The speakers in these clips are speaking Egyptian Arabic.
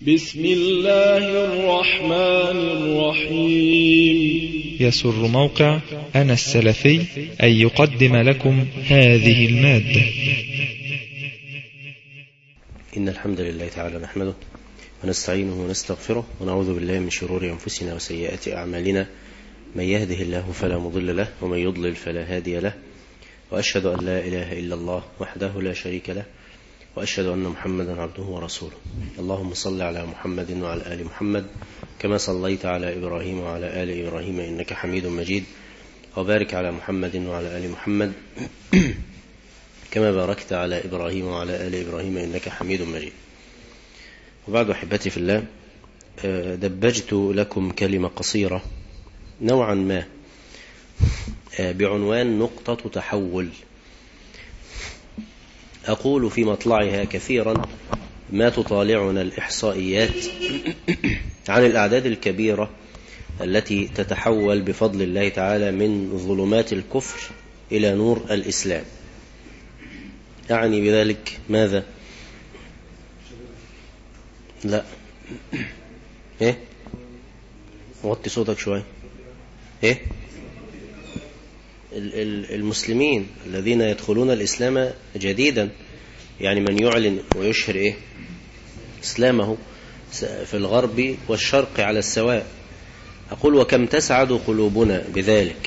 بسم الله الرحمن الرحيم يسر موقع أنا السلفي أن يقدم لكم هذه المادة إن الحمد لله تعالى نحمده ونستعينه ونستغفره ونعوذ بالله من شرور أنفسنا وسيئات أعمالنا من يهده الله فلا مضل له ومن يضلل فلا هادي له وأشهد أن لا إله إلا الله وحده لا شريك له وأشهد أن محمدا عبده ورسوله اللهم صل على محمد وعلى آل محمد كما صليت على إبراهيم وعلى آل إبراهيم إنك حميد مجيد وبارك على محمد وعلى آل محمد كما باركت على إبراهيم وعلى آل إبراهيم إنك حميد مجيد وبعد أحبتي في الله دبجت لكم كلمة قصيرة نوعا ما بعنوان نقطة تحول أقول في مطلعها كثيرا ما تطالعنا الإحصائيات عن الأعداد الكبيرة التي تتحول بفضل الله تعالى من ظلمات الكفر إلى نور الإسلام أعني بذلك ماذا لا إيه وطي صوتك شوي إيه المسلمين الذين يدخلون الإسلام جديدا يعني من يعلن ويشهر إيه إسلامه في الغرب والشرق على السواء أقول وكم تسعد قلوبنا بذلك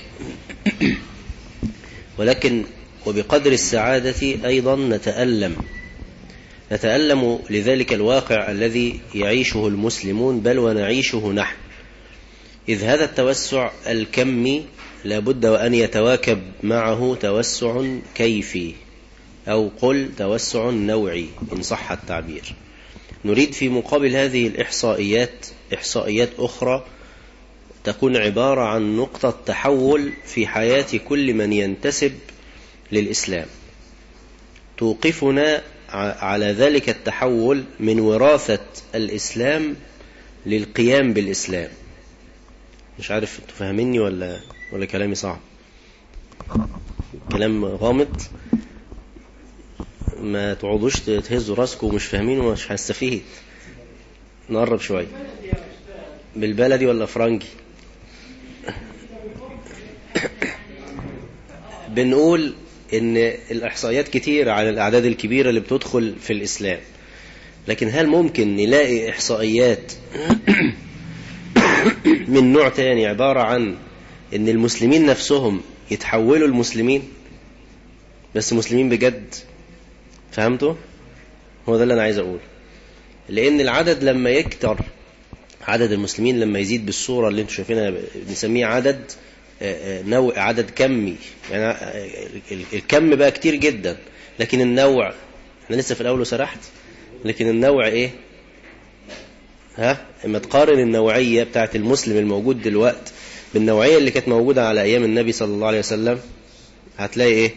ولكن وبقدر السعادة أيضا نتألم نتألم لذلك الواقع الذي يعيشه المسلمون بل ونعيشه نحن إذ هذا التوسع الكمي لابد وأن يتواكب معه توسع كيفي أو قل توسع نوعي إن صح التعبير نريد في مقابل هذه الإحصائيات إحصائيات أخرى تكون عبارة عن نقطة تحول في حياة كل من ينتسب للإسلام توقفنا على ذلك التحول من وراثة الإسلام للقيام بالإسلام مش عارف تفهمني ولا ولا كلامي صعب كلام غامض ما تقعدوش تهزوا راسكم ومش فاهمين ومش هستفيد نقرب شوية بالبلدي ولا فرنجي بنقول ان الاحصائيات كتير على الاعداد الكبيرة اللي بتدخل في الاسلام لكن هل ممكن نلاقي احصائيات من نوع تاني عبارة عن ان المسلمين نفسهم يتحولوا المسلمين بس مسلمين بجد فهمتوا هو ده اللي انا عايز اقول لان العدد لما يكتر عدد المسلمين لما يزيد بالصورة اللي انتم شايفينها بنسميه عدد نوع عدد كمي يعني الكم بقى كتير جدا لكن النوع انا لسه في الاول وسرحت لكن النوع ايه ها اما تقارن النوعية بتاعت المسلم الموجود دلوقت بالنوعية اللي كانت موجودة على أيام النبي صلى الله عليه وسلم هتلاقي إيه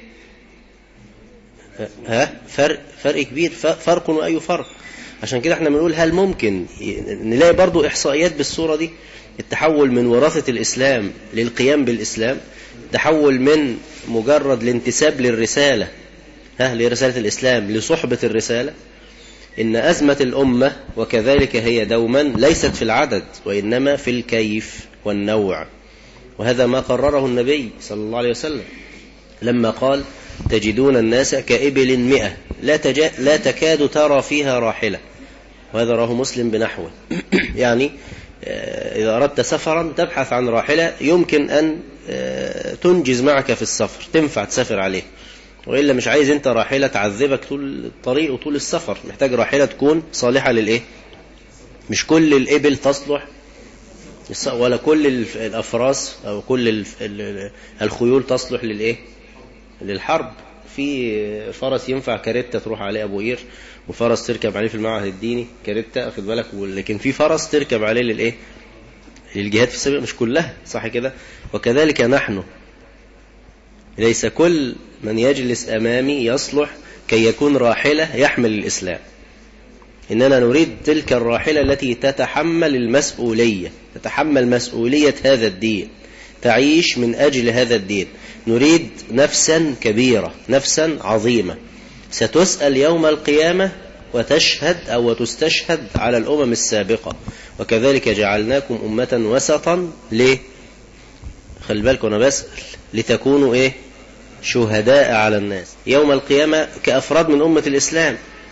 ها فرق فرق كبير فرق وأي فرق عشان كده احنا بنقول هل ممكن نلاقي برضو إحصائيات بالصورة دي التحول من وراثة الإسلام للقيام بالإسلام تحول من مجرد الانتساب للرسالة ها لرسالة الإسلام لصحبة الرسالة إن أزمة الأمة وكذلك هي دوما ليست في العدد وإنما في الكيف والنوع وهذا ما قرره النبي صلى الله عليه وسلم لما قال تجدون الناس كإبل مئة لا, تجا لا تكاد ترى فيها راحلة وهذا راه مسلم بنحوه يعني إذا أردت سفرا تبحث عن راحلة يمكن أن تنجز معك في السفر تنفع تسافر عليه وإلا مش عايز أنت راحلة تعذبك طول الطريق وطول السفر محتاج راحلة تكون صالحة للإيه مش كل الإبل تصلح ولا كل الأفراس أو كل الخيول تصلح للإيه للحرب في فرس ينفع كاريتا تروح عليه أبو قير وفرس تركب عليه في المعهد الديني كاريتا أخد بالك لكن في فرس تركب عليه للإيه للجهاد في السبيل مش كلها صح كده وكذلك نحن ليس كل من يجلس أمامي يصلح كي يكون راحلة يحمل الإسلام إننا نريد تلك الراحلة التي تتحمل المسؤولية تتحمل مسؤولية هذا الدين تعيش من أجل هذا الدين نريد نفسا كبيرة نفسا عظيمة ستسأل يوم القيامة وتشهد أو وتستشهد على الأمم السابقة وكذلك جعلناكم أمة وسطا ليه خلي بالكم أنا بسأل لتكونوا إيه شهداء على الناس يوم القيامة كأفراد من أمة الإسلام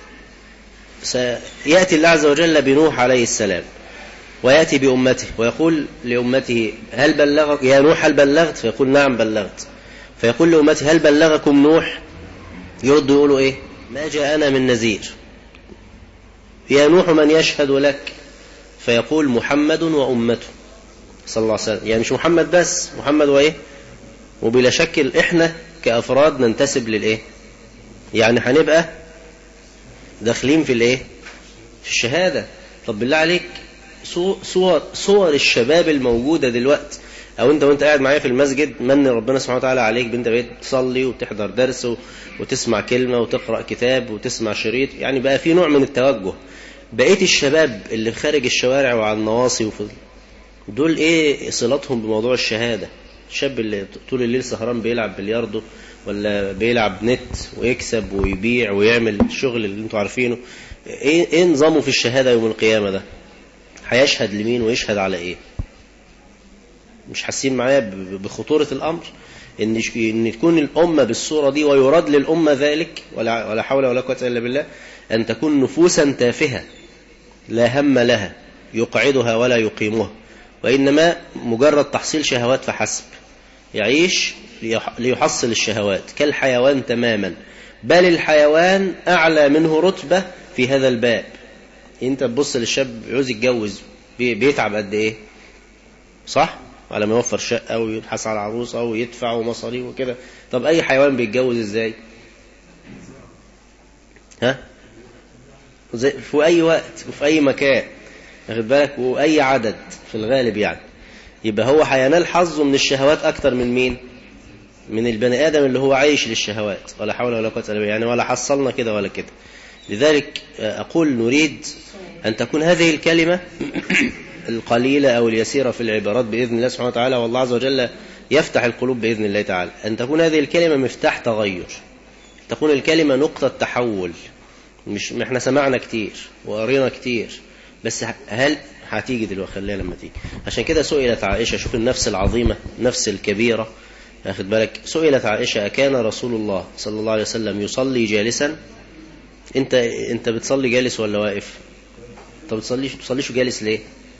سيأتي الله عز وجل بنوح عليه السلام ويأتي بأمته ويقول لأمته هل بلغك يا نوح هل بلغت فيقول نعم بلغت فيقول لأمته هل بلغكم نوح يرد يقولوا إيه ما جاءنا من نذير يا نوح من يشهد لك فيقول محمد وأمته صلى الله عليه وسلم يعني مش محمد بس محمد وإيه وبلا شك إحنا كأفراد ننتسب للإيه يعني هنبقى داخلين في الإيه في الشهادة طب بالله عليك صور صور الشباب الموجودة دلوقتي او انت وانت قاعد معايا في المسجد من ربنا سبحانه وتعالى عليك بنت بقيت تصلي وتحضر درس وتسمع كلمة وتقرأ كتاب وتسمع شريط يعني بقى في نوع من التوجه بقيت الشباب اللي خارج الشوارع وعلى النواصي وفي دول ايه صلاتهم بموضوع الشهادة الشاب اللي طول الليل سهران بيلعب بلياردو ولا بيلعب نت ويكسب ويبيع ويعمل الشغل اللي انتوا عارفينه ايه, ايه نظامه في الشهادة يوم القيامة ده هيشهد لمين ويشهد على ايه مش حاسين معايا بخطورة الأمر إن إن تكون الأمة بالصورة دي ويراد للأمة ذلك ولا ولا حول ولا قوة إلا بالله أن تكون نفوسا تافهة لا هم لها يقعدها ولا يقيمها وإنما مجرد تحصيل شهوات فحسب يعيش ليحصل الشهوات كالحيوان تماما بل الحيوان أعلى منه رتبة في هذا الباب انت تبص للشاب عاوز يتجوز بيتعب قد ايه صح على ما يوفر شقة ويبحث على عروسة ويدفع مصاريف وكده طب أي حيوان بيتجوز إزاي ها زي في أي وقت وفي أي مكان واخد بالك وأي عدد في الغالب يعني يبقى هو هينال حظه من الشهوات أكتر من مين من البني آدم اللي هو عايش للشهوات ولا حول ولا قوة إلا بالله يعني ولا حصلنا كده ولا كده لذلك أقول نريد أن تكون هذه الكلمة القليلة أو اليسيرة في العبارات بإذن الله سبحانه وتعالى والله عز وجل يفتح القلوب بإذن الله تعالى أن تكون هذه الكلمة مفتاح تغير تكون الكلمة نقطة تحول مش احنا سمعنا كتير وقرينا كتير بس هل هتيجي دلوقتي خليها لما تيجي عشان كده سئلت عائشة شوف النفس العظيمة نفس الكبيرة اخد بالك سئلت عائشة أكان رسول الله صلى الله عليه وسلم يصلي جالسا انت انت بتصلي جالس ولا واقف طب بتصليش بتصليش جالس ليه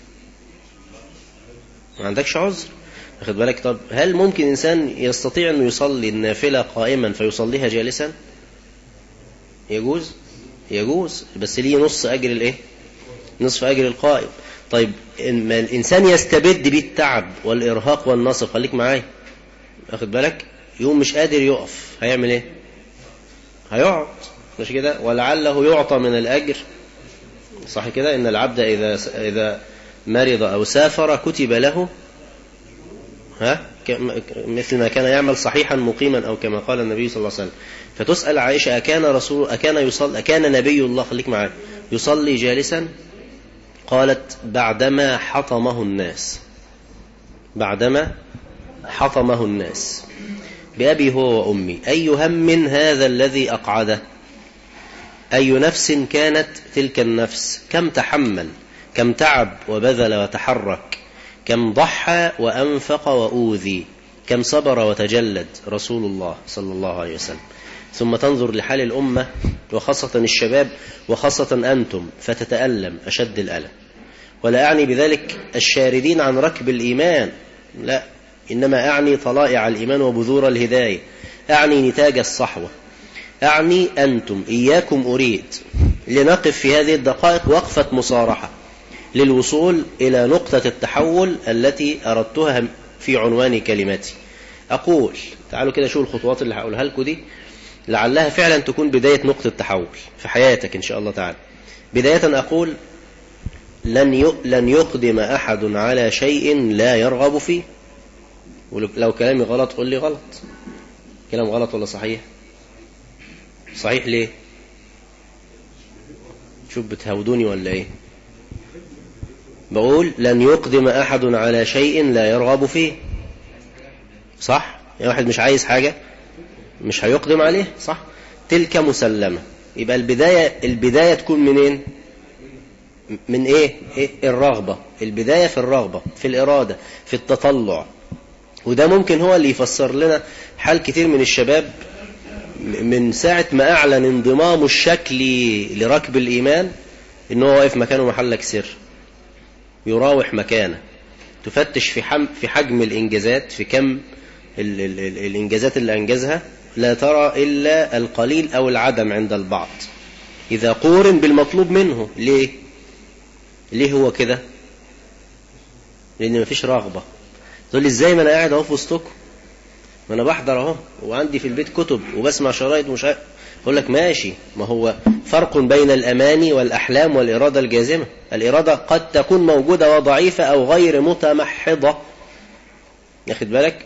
ما عندكش عذر واخد بالك طب هل ممكن إنسان يستطيع أنه يصلي النافلة قائما فيصليها جالسا يجوز يجوز بس ليه نص أجر الإيه نصف أجر القائم طيب ما الإنسان يستبد بيه التعب والإرهاق والنصب خليك معايا واخد بالك يوم مش قادر يقف هيعمل إيه هيقعد مش كده ولعله يعطى من الأجر صح كده إن العبد إذا إذا مرض أو سافر كتب له ها مثل ما كان يعمل صحيحا مقيما أو كما قال النبي صلى الله عليه وسلم فتسأل عائشة أكان رسول أكان يصلي أكان نبي الله خليك معاه يصلي جالسا قالت بعدما حطمه الناس بعدما حطمه الناس بأبي هو وأمي أي هم هذا الذي أقعده أي نفس كانت تلك النفس كم تحمل كم تعب وبذل وتحرك كم ضحى وأنفق وأوذي كم صبر وتجلد رسول الله صلى الله عليه وسلم ثم تنظر لحال الأمة وخاصة الشباب وخاصة أنتم فتتألم أشد الألم ولا أعني بذلك الشاردين عن ركب الإيمان لا إنما أعني طلائع الإيمان وبذور الهداية أعني نتاج الصحوة أعني أنتم إياكم أريد لنقف في هذه الدقائق وقفة مصارحة للوصول إلى نقطة التحول التي أردتها في عنوان كلمتي أقول تعالوا كده شوفوا الخطوات اللي هقولها لكم دي لعلها فعلا تكون بداية نقطة تحول في حياتك إن شاء الله تعالى بداية أقول لن لن يقدم أحد على شيء لا يرغب فيه ولو كلامي غلط قل لي غلط كلام غلط ولا صحيح صحيح ليه شوف بتهودوني ولا ايه بقول لن يقدم أحد على شيء لا يرغب فيه صح يعني واحد مش عايز حاجة مش هيقدم عليه صح تلك مسلمة يبقى البداية البداية تكون منين من ايه, إيه الرغبة البداية في الرغبة في الإرادة في التطلع وده ممكن هو اللي يفسر لنا حال كتير من الشباب من ساعة ما أعلن انضمامه الشكلي لركب الإيمان إن هو واقف مكانه محلك سر يراوح مكانه تفتش في حم في حجم الإنجازات في كم ال ال ال الإنجازات اللي أنجزها لا ترى إلا القليل أو العدم عند البعض إذا قورن بالمطلوب منه ليه ليه هو كده لأن مفيش رغبة تقول لي إزاي ما أنا قاعد أهو في وسطكم ما أنا بحضر أهو وعندي في البيت كتب وبسمع شرايط ومش عارف أقول لك ماشي ما هو فرق بين الأماني والأحلام والإرادة الجازمة الإرادة قد تكون موجودة وضعيفة أو غير متمحضة ياخد بالك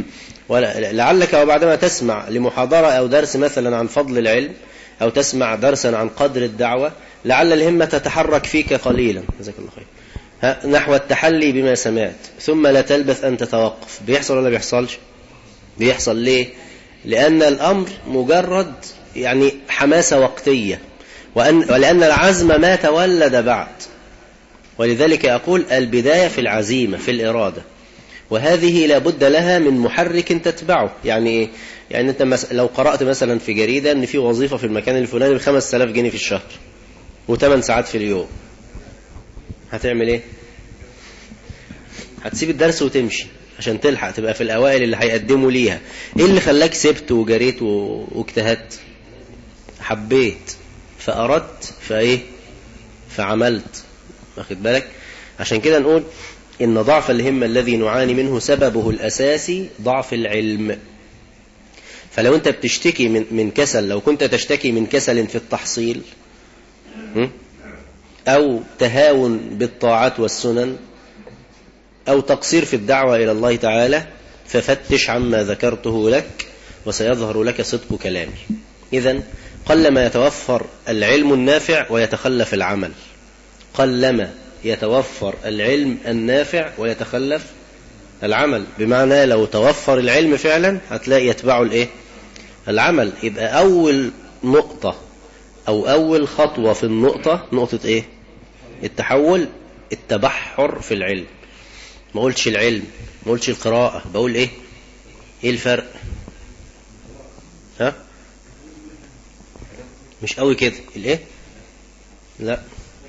لعلك وبعدما تسمع لمحاضرة أو درس مثلا عن فضل العلم أو تسمع درسا عن قدر الدعوة لعل الهمة تتحرك فيك قليلا جزاك الله خير نحو التحلي بما سمعت ثم لا تلبث أن تتوقف بيحصل ولا بيحصلش بيحصل ليه لأن الأمر مجرد يعني حماسة وقتية وأن ولأن العزم ما تولد بعد ولذلك أقول البداية في العزيمة في الإرادة وهذه لابد لها من محرك تتبعه يعني إيه؟ يعني أنت مس... لو قرأت مثلا في جريدة أن في وظيفة في المكان الفلاني ب 5000 جنيه في الشهر و8 ساعات في اليوم هتعمل إيه؟ هتسيب الدرس وتمشي عشان تلحق تبقى في الأوائل اللي هيقدموا ليها إيه اللي خلاك سبت وجريت و... واجتهدت حبيت فأردت فإيه فعملت واخد بالك عشان كده نقول إن ضعف الهمة الذي نعاني منه سببه الأساسي ضعف العلم فلو أنت بتشتكي من, من كسل لو كنت تشتكي من كسل في التحصيل أو تهاون بالطاعات والسنن أو تقصير في الدعوة إلى الله تعالى ففتش عما ذكرته لك وسيظهر لك صدق كلامي إذا قلما يتوفر العلم النافع ويتخلف العمل قلما يتوفر العلم النافع ويتخلف العمل بمعنى لو توفر العلم فعلا هتلاقي يتبعه الايه العمل يبقى اول نقطة او اول خطوة في النقطة نقطة ايه التحول التبحر في العلم ما قلتش العلم ما قلتش القراءة بقول ايه ايه الفرق ها مش قوي كده الايه لا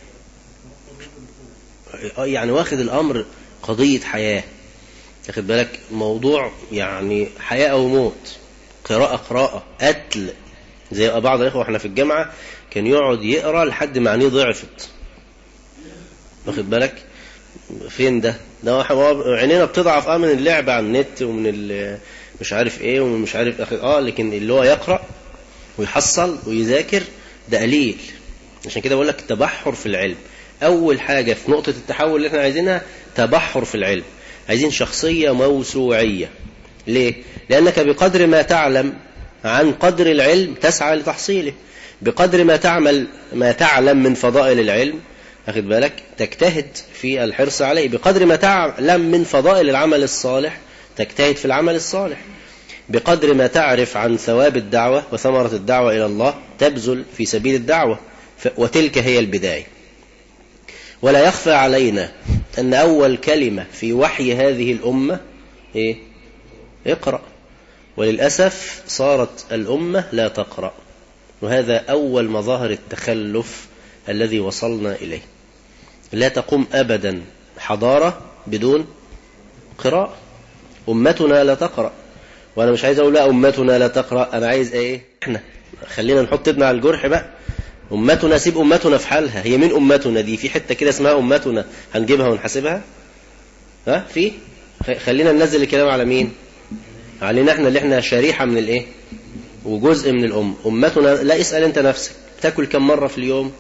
يعني واخد الامر قضية حياة واخد بالك موضوع يعني حياة او موت قراءة قراءة قتل زي بعض الاخوة احنا في الجامعة كان يقعد يقرا لحد ما عينيه ضعفت واخد بالك فين ده ده عينينا بتضعف اه من اللعب على النت ومن مش عارف ايه ومن مش عارف اه لكن اللي هو يقرأ ويحصل ويذاكر ده قليل عشان كده بقول لك التبحر في العلم أول حاجة في نقطة التحول اللي احنا عايزينها تبحر في العلم عايزين شخصية موسوعية ليه؟ لأنك بقدر ما تعلم عن قدر العلم تسعى لتحصيله بقدر ما تعمل ما تعلم من فضائل العلم أخذ بالك تجتهد في الحرص عليه بقدر ما تعلم من فضائل العمل الصالح تجتهد في العمل الصالح بقدر ما تعرف عن ثواب الدعوة وثمرة الدعوة إلى الله تبذل في سبيل الدعوة وتلك هي البداية ولا يخفى علينا أن أول كلمة في وحي هذه الأمة إيه؟ اقرأ وللأسف صارت الأمة لا تقرأ وهذا أول مظاهر التخلف الذي وصلنا إليه لا تقوم أبدا حضارة بدون قراءة أمتنا لا تقرأ وأنا مش عايز أقول لا أمتنا لا تقرأ أنا عايز إيه إحنا خلينا نحط ابن على الجرح بقى أمتنا سيب أمتنا في حالها هي مين أمتنا دي في حتة كده اسمها أمتنا هنجيبها ونحاسبها ها في خلينا ننزل الكلام على مين علينا احنا اللي احنا شريحة من الايه وجزء من الأم أمتنا لا اسأل انت نفسك تاكل كم مرة في اليوم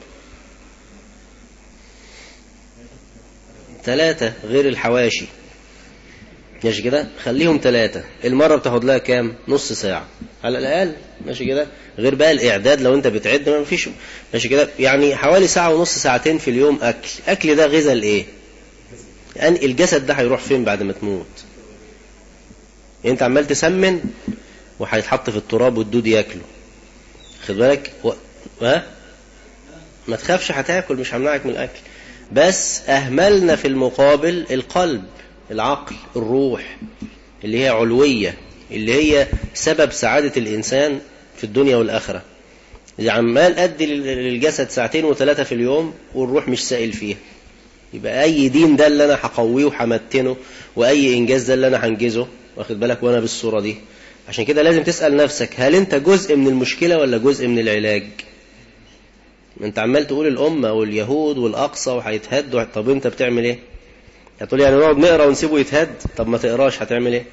ثلاثة غير الحواشي ماشي كده خليهم ثلاثة المرة بتاخد لها كام نص ساعة على الأقل ماشي كده غير بقى الإعداد لو أنت بتعد ما فيش ماشي كده يعني حوالي ساعة ونص ساعتين في اليوم أكل أكل ده غذاء لإيه يعني الجسد ده هيروح فين بعد ما تموت يعني أنت عمال تسمن وهيتحط في التراب والدود ياكله خد بالك و... ها ما تخافش هتاكل مش همنعك من الاكل بس اهملنا في المقابل القلب العقل الروح اللي هي علوية اللي هي سبب سعادة الإنسان في الدنيا والآخرة اللي عمال أدي للجسد ساعتين وثلاثة في اليوم والروح مش سائل فيها يبقى أي دين ده اللي أنا هقويه وهمتنه وأي إنجاز ده اللي أنا هنجزه واخد بالك وأنا بالصورة دي عشان كده لازم تسأل نفسك هل أنت جزء من المشكلة ولا جزء من العلاج أنت عمال تقول الأمة واليهود والأقصى وهيتهدوا طب أنت بتعمل إيه هتقول يعني نقعد نقرا ونسيبه يتهد طب ما تقراش هتعمل ايه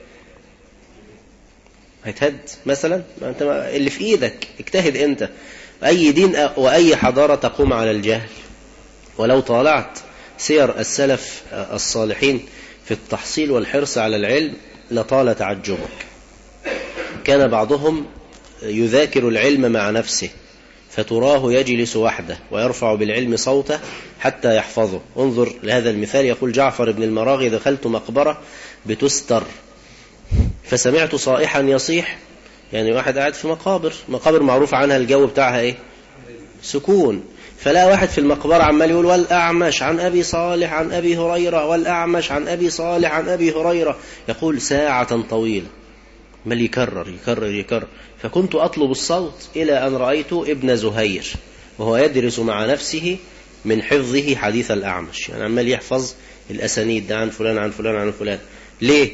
هيتهد مثلا ما انت ما اللي في ايدك اجتهد انت اي دين واي حضاره تقوم على الجهل ولو طالعت سير السلف الصالحين في التحصيل والحرص على العلم لطال تعجبك كان بعضهم يذاكر العلم مع نفسه فتراه يجلس وحده ويرفع بالعلم صوته حتى يحفظه انظر لهذا المثال يقول جعفر بن المراغي دخلت مقبرة بتستر فسمعت صائحا يصيح يعني واحد قاعد في مقابر مقابر معروف عنها الجو بتاعها ايه سكون فلا واحد في المقبرة عمال يقول والأعمش عن أبي صالح عن أبي هريرة والأعمش عن أبي صالح عن أبي هريرة يقول ساعة طويلة بل يكرر يكرر يكرر فكنت أطلب الصوت إلى أن رأيت ابن زهير وهو يدرس مع نفسه من حفظه حديث الأعمش يعني عمال يحفظ الأسانيد ده عن فلان عن فلان عن فلان ليه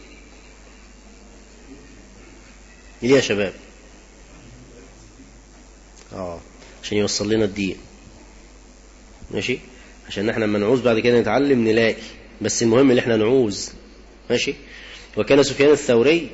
ليه يا شباب آه عشان يوصل لنا الدين ماشي عشان احنا لما نعوز بعد كده نتعلم نلاقي بس المهم اللي احنا نعوز ماشي وكان سفيان الثوري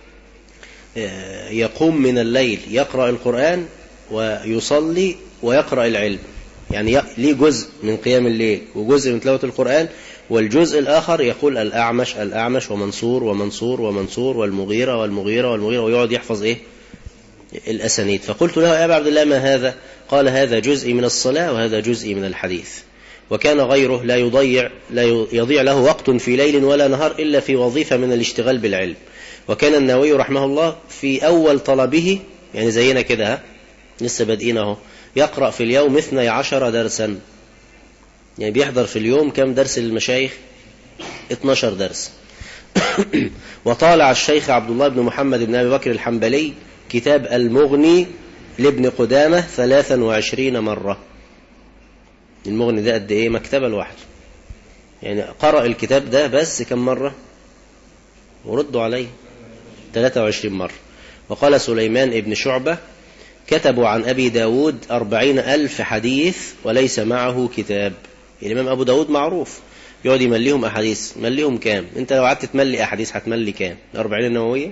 يقوم من الليل يقرأ القرآن ويصلي ويقرأ العلم يعني ليه جزء من قيام الليل وجزء من تلاوة القرآن والجزء الآخر يقول الأعمش الأعمش ومنصور ومنصور ومنصور والمغيرة والمغيرة والمغيرة ويقعد يحفظ إيه الأسانيد فقلت له يا أبا عبد الله ما هذا قال هذا جزء من الصلاة وهذا جزء من الحديث وكان غيره لا يضيع لا يضيع له وقت في ليل ولا نهار إلا في وظيفة من الاشتغال بالعلم وكان النووي رحمه الله في أول طلبه يعني زينا كده ها لسه بادئين اهو يقرأ في اليوم اثني عشر درسا يعني بيحضر في اليوم كم درس للمشايخ 12 درس وطالع الشيخ عبد الله بن محمد بن أبي بكر الحنبلي كتاب المغني لابن قدامة 23 مرة المغني ده قد ايه مكتبة لوحده يعني قرأ الكتاب ده بس كم مرة وردوا عليه 23 مرة وقال سليمان ابن شعبة كتبوا عن أبي داود أربعين ألف حديث وليس معه كتاب الإمام أبو داود معروف يقعد يمليهم أحاديث مليهم كام أنت لو قعدت تملي أحاديث هتملي كام الأربعين النووية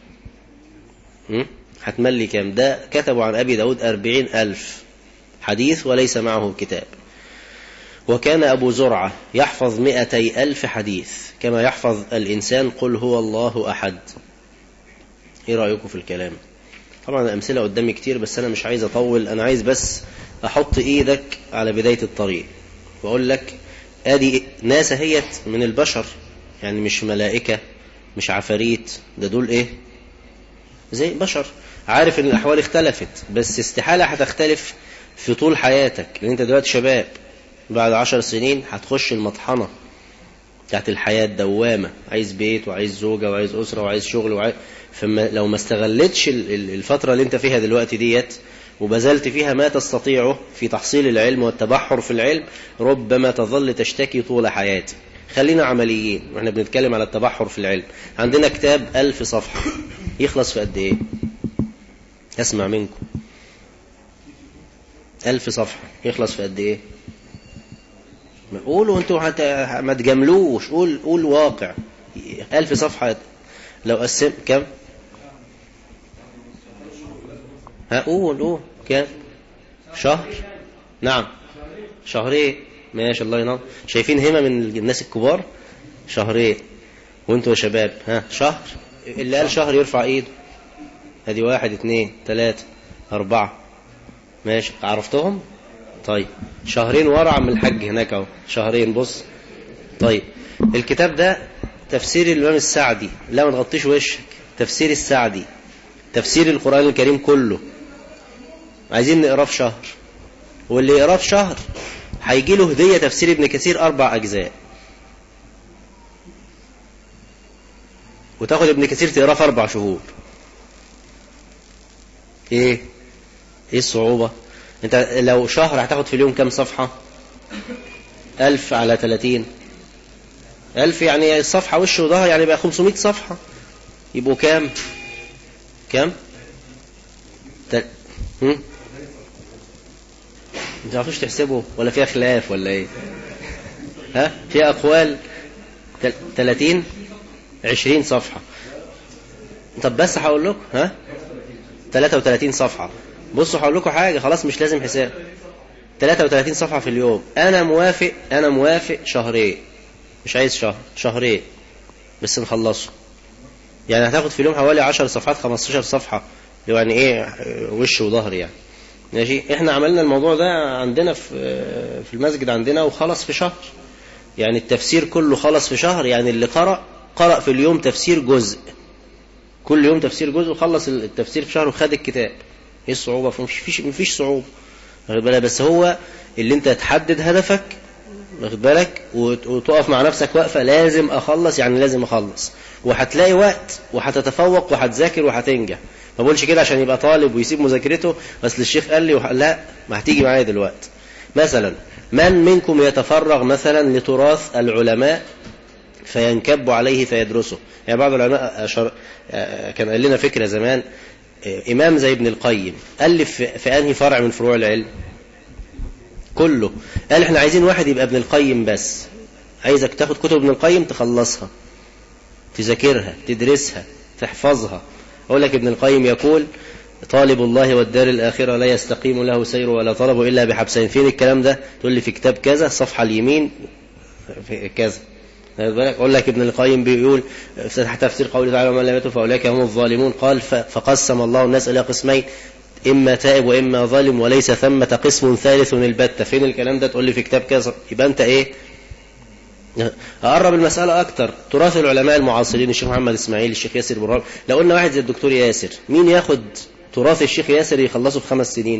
هتملي كام ده كتبوا عن أبي داود أربعين ألف حديث وليس معه كتاب وكان أبو زرعة يحفظ مئتي ألف حديث كما يحفظ الإنسان قل هو الله أحد إيه رأيكم في الكلام طبعا الأمثلة قدامي كتير بس أنا مش عايز أطول أنا عايز بس أحط إيدك على بداية الطريق وأقول لك آدي ناس هيت من البشر يعني مش ملائكة مش عفاريت ده دول إيه زي بشر عارف إن الأحوال اختلفت بس استحالة هتختلف في طول حياتك لأن أنت دلوقتي شباب بعد عشر سنين هتخش المطحنة بتاعت الحياة الدوامة عايز بيت وعايز زوجة وعايز أسرة وعايز شغل وعايز فما لو ما استغلتش الفترة اللي انت فيها دلوقتي ديت وبذلت فيها ما تستطيعه في تحصيل العلم والتبحر في العلم ربما تظل تشتكي طول حياتك خلينا عمليين واحنا بنتكلم على التبحر في العلم عندنا كتاب ألف صفحة يخلص في قد ايه اسمع منكم ألف صفحة يخلص في قد ايه قولوا انتوا حتى ما تجاملوش قول قول واقع ألف صفحة لو قسم كم هقول قول كم شهر نعم شهرين ماشي الله ينور شايفين همة من الناس الكبار شهرين وانتوا يا شباب ها شهر اللي قال شهر يرفع ايده ادي واحد اتنين تلاتة اربعة ماشي عرفتهم طيب شهرين ورا عم الحاج هناك اهو شهرين بص طيب الكتاب ده تفسير الإمام السعدي لا ما تغطيش وشك تفسير السعدي تفسير القرآن الكريم كله عايزين نقراه في شهر واللي يقراه في شهر هيجي له هدية تفسير ابن كثير أربع أجزاء وتاخد ابن كثير تقراه في أربع شهور إيه؟ إيه الصعوبة؟ أنت لو شهر هتاخد في اليوم كام صفحة؟ ألف على تلاتين ألف يعني الصفحة وش وظهر يعني بقى 500 صفحة يبقوا كام؟ كام؟ تل... هم؟ ما تعرفوش تحسبوا ولا فيها خلاف ولا ايه ها فيها اقوال 30 20 صفحة طب بس هقول لكم ها 33 صفحة بصوا هقول لكم حاجة خلاص مش لازم حساب 33 صفحة في اليوم انا موافق انا موافق شهرين مش عايز شهر شهرين بس نخلصه يعني هتاخد في اليوم حوالي 10 صفحات 15 صفحة يعني ايه وش وظهر يعني ماشي احنا عملنا الموضوع ده عندنا في في المسجد عندنا وخلص في شهر يعني التفسير كله خلص في شهر يعني اللي قرأ قرأ في اليوم تفسير جزء كل يوم تفسير جزء وخلص التفسير في شهر وخد الكتاب ايه الصعوبة مش فيش مفيش صعوبة واخد بالك بس هو اللي انت تحدد هدفك واخد بالك وتقف مع نفسك وقفة لازم اخلص يعني لازم اخلص وهتلاقي وقت وهتتفوق وهتذاكر وهتنجح ما بقولش كده عشان يبقى طالب ويسيب مذاكرته بس الشيخ قال لي وح... لا ما هتيجي معايا دلوقتي مثلا من منكم يتفرغ مثلا لتراث العلماء فينكب عليه فيدرسه يعني بعض العلماء أشر... كان قال لنا فكرة زمان إمام زي ابن القيم ألف في أنهي فرع من فروع العلم كله قال احنا عايزين واحد يبقى ابن القيم بس عايزك تاخد كتب ابن القيم تخلصها تذاكرها تدرسها تحفظها أقول لك ابن القيم يقول طالب الله والدار الآخرة لا يستقيم له سير ولا طلب إلا بحبسين فين الكلام ده تقول لي في كتاب كذا صفحة اليمين في كذا أقول لك ابن القيم بيقول افتتح تفسير قوله تعالى ومن لم يتب فأولئك هم الظالمون قال فقسم الله الناس إلى قسمين إما تائب وإما ظالم وليس ثمة قسم ثالث البتة فين الكلام ده تقول لي في كتاب كذا يبقى أنت إيه أقرب المسألة أكتر تراث العلماء المعاصرين الشيخ محمد إسماعيل الشيخ ياسر برهان لو قلنا واحد زي الدكتور ياسر مين ياخد تراث الشيخ ياسر يخلصه في خمس سنين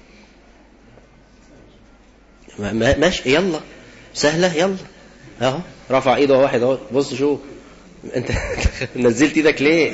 ماشي يلا سهلة يلا اهو رفع ايده واحد اهو بص شوف انت نزلت ايدك ليه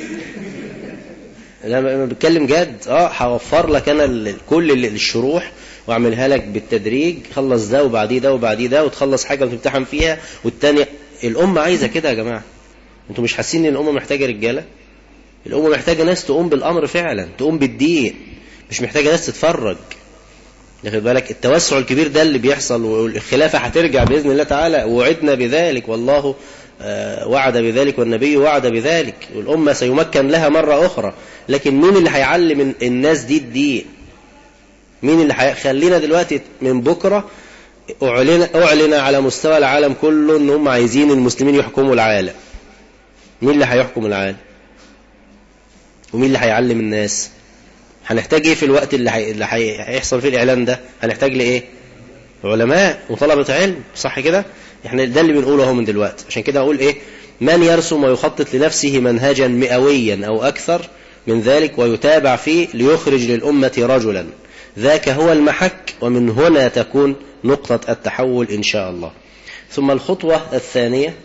انا بتكلم جد اه هوفر لك انا كل الشروح واعملها لك بالتدريج خلص ده وبعديه ده وبعديه ده وتخلص حاجه وتمتحن فيها والتانية الامه عايزه كده يا جماعه انتوا مش حاسين ان الامه محتاجه رجاله الامه محتاجه ناس تقوم بالامر فعلا تقوم بالدين مش محتاجه ناس تتفرج واخد بالك التوسع الكبير ده اللي بيحصل والخلافه هترجع باذن الله تعالى وعدنا بذلك والله وعد بذلك والنبي وعد بذلك والامه سيمكن لها مره اخرى لكن مين اللي هيعلم الناس دي الدين مين اللي هيخلينا دلوقتي من بكرة أعلن, أعلن على مستوى العالم كله أن هم عايزين المسلمين يحكموا العالم مين اللي هيحكم العالم ومين اللي هيعلم الناس هنحتاج ايه في الوقت اللي, حي... اللي هيحصل فيه الإعلان ده هنحتاج لايه علماء وطلبة علم صح كده احنا ده اللي بنقوله اهو من دلوقتي عشان كده اقول ايه من يرسم ويخطط لنفسه منهجا مئويا او اكثر من ذلك ويتابع فيه ليخرج للأمة رجلا ذاك هو المحك ومن هنا تكون نقطة التحول إن شاء الله ثم الخطوة الثانية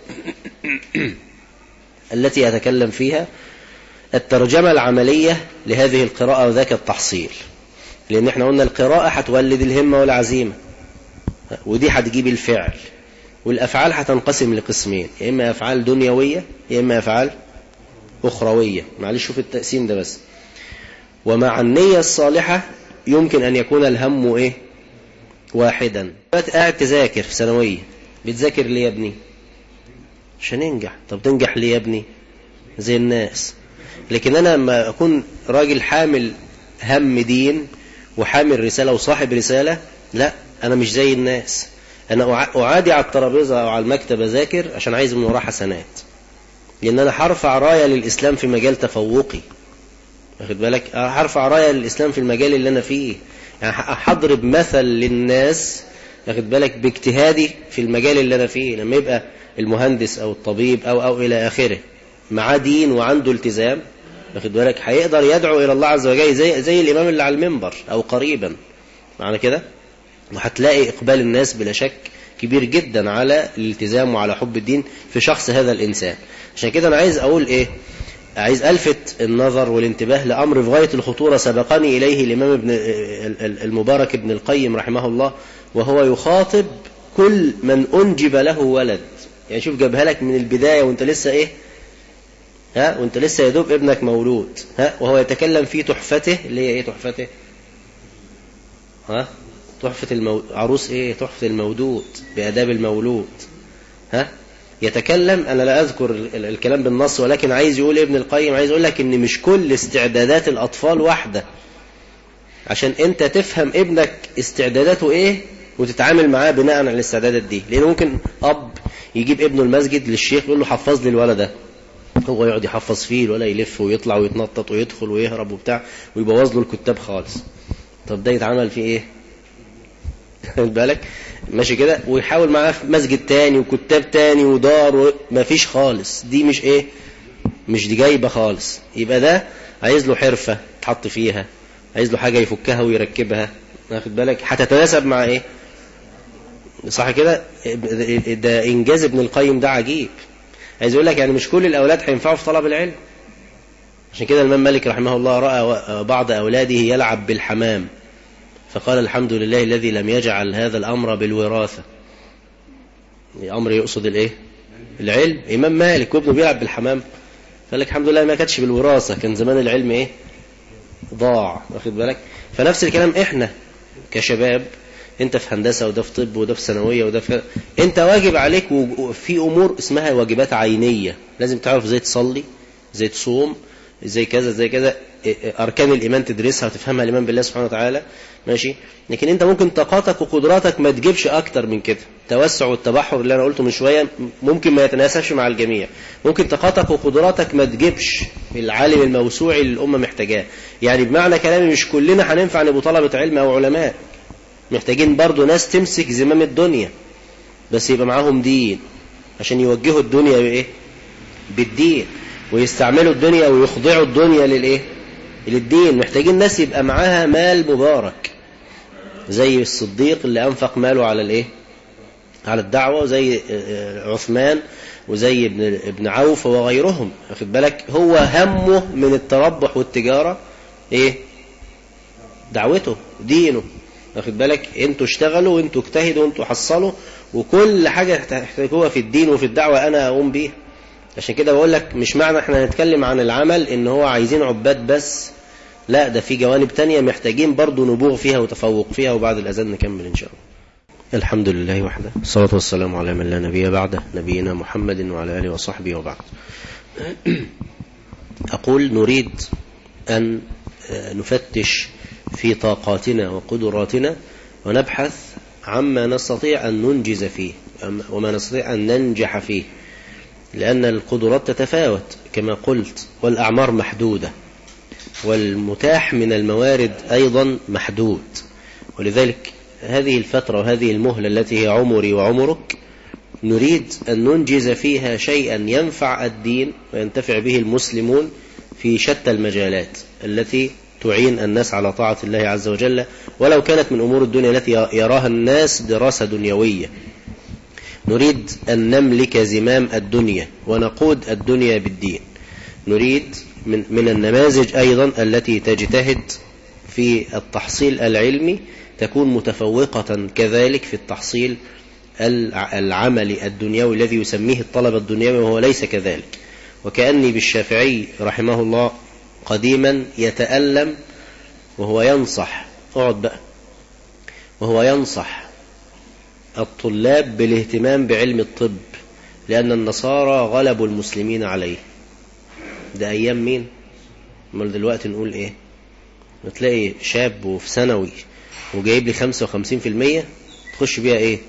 التي أتكلم فيها الترجمة العملية لهذه القراءة وذاك التحصيل لأن احنا قلنا القراءة هتولد الهمة والعزيمة ودي هتجيب الفعل والأفعال هتنقسم لقسمين يا إما أفعال دنيوية يا إما أفعال أخروية معلش شوف التقسيم ده بس ومع النية الصالحة يمكن أن يكون الهم إيه واحدا قاعد تذاكر في ثانوية بتذاكر ليه يا ابني عشان ينجح طب تنجح ليه يا ابني زي الناس لكن أنا لما أكون راجل حامل هم دين وحامل رسالة وصاحب رسالة لا أنا مش زي الناس أنا أعادي على الترابيزة أو على المكتب أذاكر عشان عايز من وراه حسنات لأن أنا هرفع راية للإسلام في مجال تفوقي واخد بالك هرفع راية للإسلام في المجال اللي أنا فيه يعني هضرب مثل للناس واخد بالك باجتهادي في المجال اللي أنا فيه لما يبقى المهندس أو الطبيب أو أو إلى آخره معاه دين وعنده التزام واخد بالك هيقدر يدعو الى الله عز وجل زي زي الامام اللي على المنبر او قريبا معنى كده وهتلاقي اقبال الناس بلا شك كبير جدا على الالتزام وعلى حب الدين في شخص هذا الانسان عشان كده انا عايز اقول ايه عايز الفت النظر والانتباه لامر في غايه الخطوره سبقني اليه الامام ابن المبارك ابن القيم رحمه الله وهو يخاطب كل من انجب له ولد يعني شوف جابها لك من البدايه وانت لسه ايه ها وانت لسه يا دوب ابنك مولود ها وهو يتكلم في تحفته اللي هي ايه تحفته ها تحفة المو... عروس ايه تحفة المولود بآداب المولود ها يتكلم انا لا اذكر ال- الكلام بالنص ولكن عايز يقول ابن القيم عايز يقول لك ان مش كل استعدادات الاطفال واحدة عشان انت تفهم ابنك استعداداته ايه وتتعامل معاه بناء على الاستعدادات دي لان ممكن اب يجيب ابنه المسجد للشيخ يقول له حفظ لي الولد ده هو يقعد يحفظ فيه ولا يلف ويطلع ويتنطط ويدخل ويهرب وبتاع ويبوظ له الكتاب خالص طب ده يتعمل فيه ايه خد بالك ماشي كده ويحاول معاه في مسجد تاني وكتاب تاني ودار مفيش خالص دي مش ايه مش دي جايبه خالص يبقى ده عايز له حرفه تحط فيها عايز له حاجه يفكها ويركبها واخد بالك هتتناسب مع ايه صح كده ده انجاز ابن القيم ده عجيب عايز يقول لك يعني مش كل الاولاد هينفعوا في طلب العلم عشان كده الامام مالك رحمه الله راى بعض اولاده يلعب بالحمام فقال الحمد لله الذي لم يجعل هذا الامر بالوراثه الامر يقصد الايه العلم امام مالك وابنه بيلعب بالحمام قال لك الحمد لله ما كانتش بالوراثه كان زمان العلم ايه ضاع واخد بالك فنفس الكلام احنا كشباب انت في هندسه وده في طب وده في ثانويه وده في انت واجب عليك وج- في امور اسمها واجبات عينيه لازم تعرف ازاي تصلي ازاي تصوم ازاي كذا زي كذا اه- اه- اركان الايمان تدرسها وتفهمها الايمان بالله سبحانه وتعالى ماشي لكن انت ممكن طاقاتك وقدراتك ما تجيبش اكتر من كده التوسع والتبحر اللي انا قلته من شويه ممكن ما يتناسبش مع الجميع ممكن طاقاتك وقدراتك ما تجيبش العالم الموسوعي اللي الامه محتاجاه يعني بمعنى كلامي مش كلنا هننفع نبقى طلبه علم او علماء محتاجين برضو ناس تمسك زمام الدنيا بس يبقى معاهم دين عشان يوجهوا الدنيا بايه بالدين ويستعملوا الدنيا ويخضعوا الدنيا للايه للدين محتاجين ناس يبقى معاها مال مبارك زي الصديق اللي انفق ماله على الايه على الدعوة زي عثمان وزي ابن ابن عوف وغيرهم واخد بالك هو همه من التربح والتجارة ايه دعوته دينه واخد بالك انتوا اشتغلوا وانتوا اجتهدوا وانتوا حصلوا وكل حاجة تحتاجوها في الدين وفي الدعوة انا اقوم بيها عشان كده بقول لك مش معنى احنا نتكلم عن العمل ان هو عايزين عباد بس لا ده في جوانب تانية محتاجين برضو نبوغ فيها وتفوق فيها وبعد الأذان نكمل إن شاء الله الحمد لله وحده الصلاة والسلام على من لا نبي بعده نبينا محمد وعلى آله وصحبه وبعد أقول نريد أن نفتش في طاقاتنا وقدراتنا ونبحث عما نستطيع أن ننجز فيه وما نستطيع أن ننجح فيه لأن القدرات تتفاوت كما قلت والأعمار محدودة والمتاح من الموارد أيضا محدود ولذلك هذه الفترة وهذه المهلة التي هي عمري وعمرك نريد أن ننجز فيها شيئا ينفع الدين وينتفع به المسلمون في شتى المجالات التي تعين الناس على طاعة الله عز وجل ولو كانت من أمور الدنيا التي يراها الناس دراسة دنيوية نريد أن نملك زمام الدنيا ونقود الدنيا بالدين نريد من, من النماذج أيضا التي تجتهد في التحصيل العلمي تكون متفوقة كذلك في التحصيل العملي الدنيوي الذي يسميه الطلب الدنيوي وهو ليس كذلك وكأني بالشافعي رحمه الله قديما يتألم وهو ينصح اقعد بقى وهو ينصح الطلاب بالاهتمام بعلم الطب لأن النصارى غلبوا المسلمين عليه ده أيام مين امال دلوقتي نقول إيه تلاقي شاب وفي ثانوي وجايب لي 55% تخش بيها إيه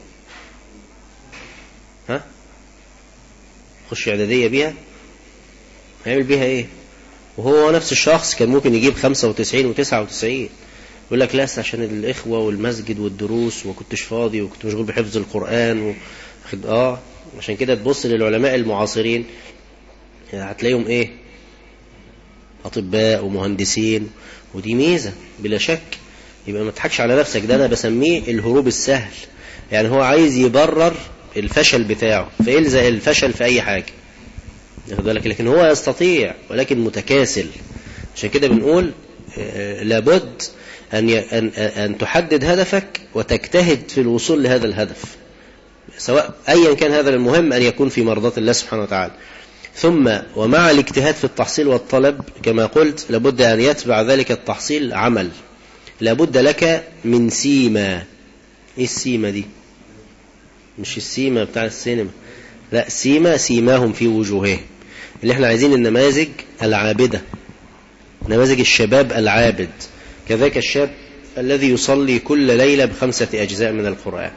ها تخش إعدادية بيها هيعمل بيها إيه وهو نفس الشخص كان ممكن يجيب 95 و99 يقول لك لا عشان الإخوة والمسجد والدروس وكنتش فاضي وكنت مشغول بحفظ القرآن و... اه عشان كده تبص للعلماء المعاصرين هتلاقيهم ايه أطباء ومهندسين ودي ميزة بلا شك يبقى ما تضحكش على نفسك ده أنا بسميه الهروب السهل يعني هو عايز يبرر الفشل بتاعه فيلزق الفشل في أي حاجة ياخد بالك لكن هو يستطيع ولكن متكاسل عشان كده بنقول آه، لابد أن ي- أن أن تحدد هدفك وتجتهد في الوصول لهذا الهدف سواء أيا كان هذا المهم أن يكون في مرضاة الله سبحانه وتعالى ثم ومع الاجتهاد في التحصيل والطلب كما قلت لابد أن يتبع ذلك التحصيل عمل لابد لك من سيما ايه السيما دي مش السيما بتاع السينما لا سيما سيماهم في وجوههم اللي احنا عايزين النماذج العابدة نماذج الشباب العابد كذلك الشاب الذي يصلي كل ليلة بخمسة أجزاء من القرآن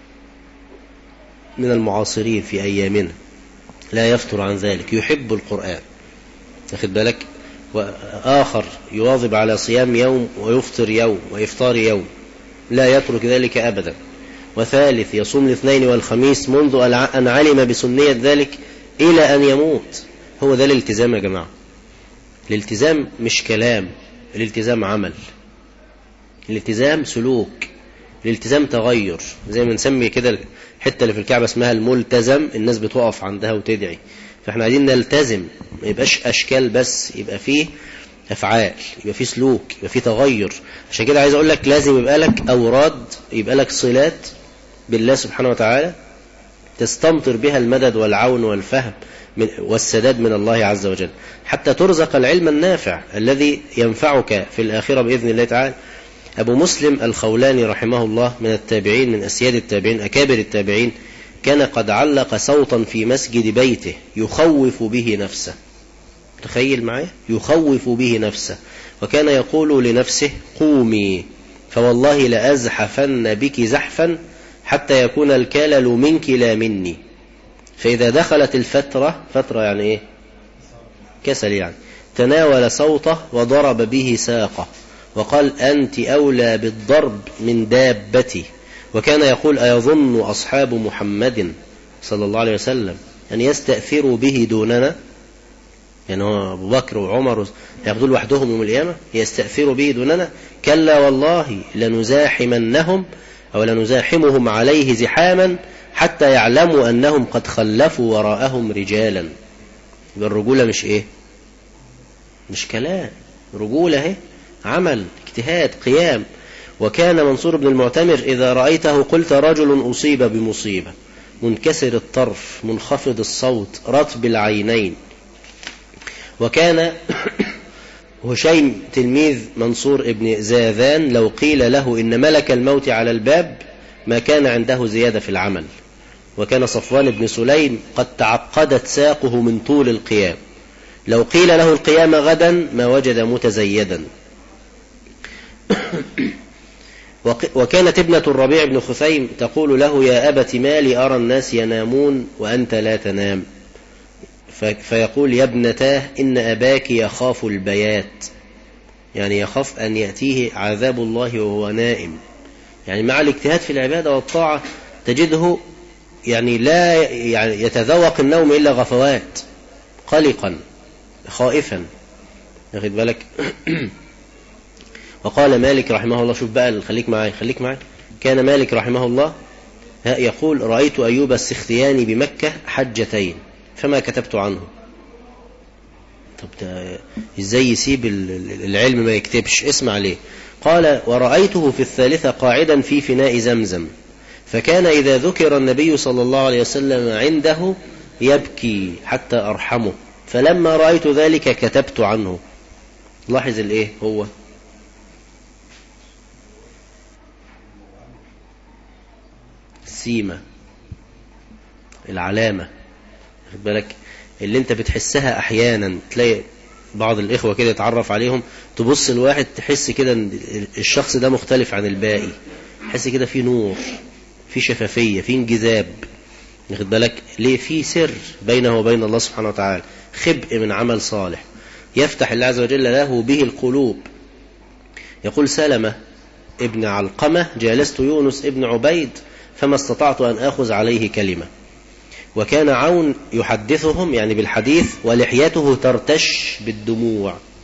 من المعاصرين في أيامنا لا يفتر عن ذلك يحب القرآن واخد بالك وآخر يواظب على صيام يوم ويفطر يوم وإفطار يوم لا يترك ذلك أبدا وثالث يصوم الاثنين والخميس منذ أن علم بسنية ذلك إلى أن يموت هو ده الالتزام يا جماعة الالتزام مش كلام الالتزام عمل الالتزام سلوك الالتزام تغير زي ما نسمي كده الحتة اللي في الكعبة اسمها الملتزم الناس بتقف عندها وتدعي فاحنا عايزين نلتزم ما يبقاش أشكال بس يبقى فيه أفعال يبقى فيه سلوك يبقى فيه تغير عشان كده عايز أقول لك لازم يبقى لك أوراد يبقى لك صلات بالله سبحانه وتعالى تستمطر بها المدد والعون والفهم من والسداد من الله عز وجل حتى ترزق العلم النافع الذي ينفعك في الآخرة بإذن الله تعالى أبو مسلم الخولاني رحمه الله من التابعين من أسياد التابعين أكابر التابعين كان قد علق صوتا في مسجد بيته يخوف به نفسه تخيل معي يخوف به نفسه وكان يقول لنفسه قومي فوالله لأزحفن بك زحفا حتى يكون الكلل منك لا مني فإذا دخلت الفترة فترة يعني إيه كسل يعني تناول صوته وضرب به ساقه وقال أنت أولى بالضرب من دابتي وكان يقول أيظن أصحاب محمد صلى الله عليه وسلم أن يستأثروا به دوننا يعني هو أبو بكر وعمر ياخذوا لوحدهم يوم القيامة يستأثروا به دوننا كلا والله لنزاحمنهم أو لنزاحمهم عليه زحاما حتى يعلموا أنهم قد خلفوا وراءهم رجالا يبقى الرجولة مش إيه مش كلام رجولة اهي عمل اجتهاد قيام وكان منصور بن المعتمر إذا رأيته قلت رجل أصيب بمصيبة منكسر الطرف منخفض الصوت رطب العينين وكان هشيم تلميذ منصور ابن زاذان لو قيل له إن ملك الموت على الباب ما كان عنده زيادة في العمل وكان صفوان بن سليم قد تعقدت ساقه من طول القيام لو قيل له القيام غدا ما وجد متزيدا وكانت ابنة الربيع بن خثيم تقول له يا أبت مالي أرى الناس ينامون وأنت لا تنام فيقول يا ابنتاه إن أباك يخاف البيات يعني يخاف أن يأتيه عذاب الله وهو نائم يعني مع الاجتهاد في العبادة والطاعة تجده يعني لا يعني يتذوق النوم إلا غفوات قلقا خائفا ياخد بالك وقال مالك رحمه الله شوف بقى خليك معايا خليك معايا كان مالك رحمه الله يقول رأيت أيوب السختياني بمكة حجتين فما كتبت عنه طب ده ازاي يسيب العلم ما يكتبش اسمع ليه قال ورأيته في الثالثة قاعدا في فناء زمزم فكان إذا ذكر النبي صلى الله عليه وسلم عنده يبكي حتى أرحمه فلما رأيت ذلك كتبت عنه لاحظ الايه هو السيمة العلامة خد بالك اللي انت بتحسها احيانا تلاقي بعض الاخوة كده يتعرف عليهم تبص الواحد تحس كده ان الشخص ده مختلف عن الباقي تحس كده في نور في شفافية في انجذاب واخد بالك ليه في سر بينه وبين الله سبحانه وتعالى خبء من عمل صالح يفتح الله عز وجل له به القلوب يقول سلمة ابن علقمة جالست يونس ابن عبيد فما استطعت أن أخذ عليه كلمة وكان عون يحدثهم يعني بالحديث ولحيته ترتش بالدموع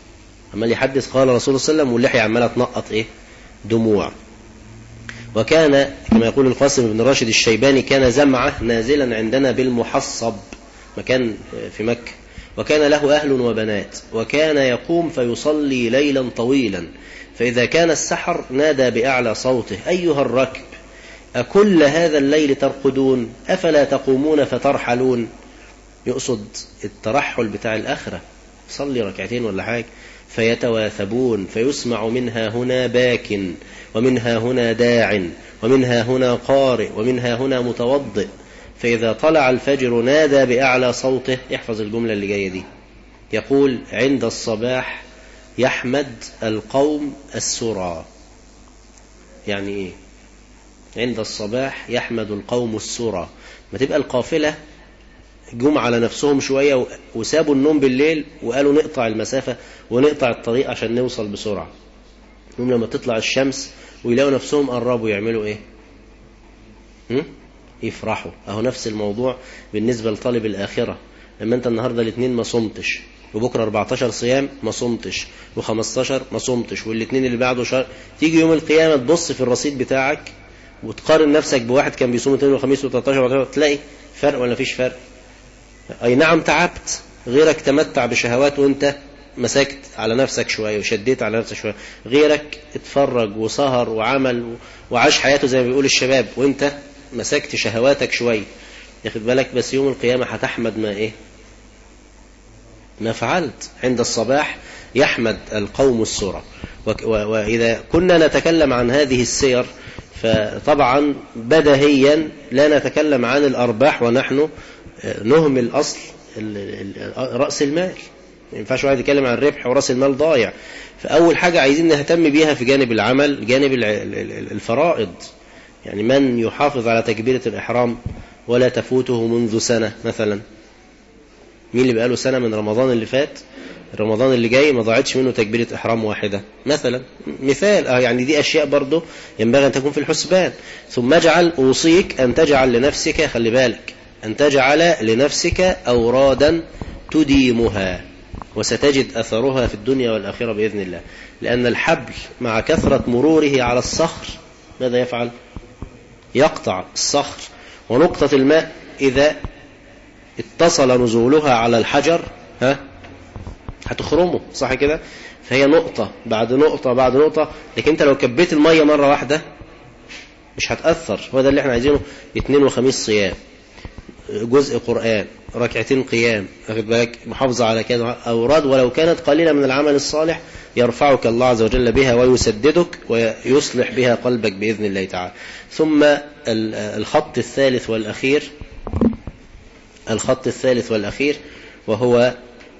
عمال يحدث قال رسول الله صلى الله عليه وسلم واللحية عمالة تنقط إيه دموع وكان كما يقول القاسم بن راشد الشيباني كان زمعة نازلا عندنا بالمحصب مكان في مكة وكان له أهل وبنات وكان يقوم فيصلي ليلا طويلا فإذا كان السحر نادى بأعلى صوته أيها الركب أكل هذا الليل ترقدون أفلا تقومون فترحلون يقصد الترحل بتاع الآخرة صلي ركعتين ولا حاجة فيتواثبون فيسمع منها هنا باك ومنها هنا داع ومنها هنا قارئ ومنها هنا متوضئ فإذا طلع الفجر نادى بأعلى صوته احفظ الجملة اللي جاية دي يقول عند الصباح يحمد القوم السرى يعني ايه عند الصباح يحمد القوم السرى ما تبقى القافلة جم على نفسهم شوية وسابوا النوم بالليل وقالوا نقطع المسافة ونقطع الطريق عشان نوصل بسرعة هم لما تطلع الشمس ويلاقوا نفسهم قربوا يعملوا ايه هم؟ يفرحوا اهو نفس الموضوع بالنسبة لطالب الآخرة لما انت النهاردة الاثنين ما صمتش وبكرة 14 صيام ما صمتش و15 ما صمتش والاثنين اللي بعده شهر تيجي يوم القيامة تبص في الرصيد بتاعك وتقارن نفسك بواحد كان بيصوم اثنين وخميس و13 تلاقي فرق ولا فيش فرق اي نعم تعبت غيرك تمتع بشهوات وانت مسكت على نفسك شوية وشديت على نفسك شوية غيرك اتفرج وسهر وعمل وعاش حياته زي ما بيقول الشباب وانت مسكت شهواتك شوية ياخد بالك بس يوم القيامة هتحمد ما ايه ما فعلت عند الصباح يحمد القوم السرى وإذا كنا نتكلم عن هذه السير فطبعا بدهيا لا نتكلم عن الأرباح ونحن نهمل أصل رأس المال ما ينفعش واحد يتكلم عن الربح ورأس المال ضايع فأول حاجة عايزين نهتم بيها في جانب العمل جانب الفرائض يعني من يحافظ على تكبيرة الإحرام ولا تفوته منذ سنة مثلا مين اللي بقاله سنة من رمضان اللي فات رمضان اللي جاي ما ضاعتش منه تكبيرة إحرام واحدة مثلا مثال اه يعني دي أشياء برضه ينبغي أن تكون في الحسبان ثم اجعل أوصيك أن تجعل لنفسك خلي بالك أن تجعل لنفسك أورادا تديمها وستجد أثرها في الدنيا والآخرة بإذن الله لأن الحبل مع كثرة مروره على الصخر ماذا يفعل يقطع الصخر ونقطة الماء إذا اتصل نزولها على الحجر ها هتخرمه صح كده فهي نقطة بعد نقطة بعد نقطة لكن انت لو كبيت المية مرة واحدة مش هتأثر هو ده اللي احنا عايزينه اثنين وخميس صيام جزء قرآن ركعتين قيام واخد بالك محافظة على كده أوراد ولو كانت قليلة من العمل الصالح يرفعك الله عز وجل بها ويسددك ويصلح بها قلبك بإذن الله تعالى ثم الخط الثالث والأخير الخط الثالث والأخير وهو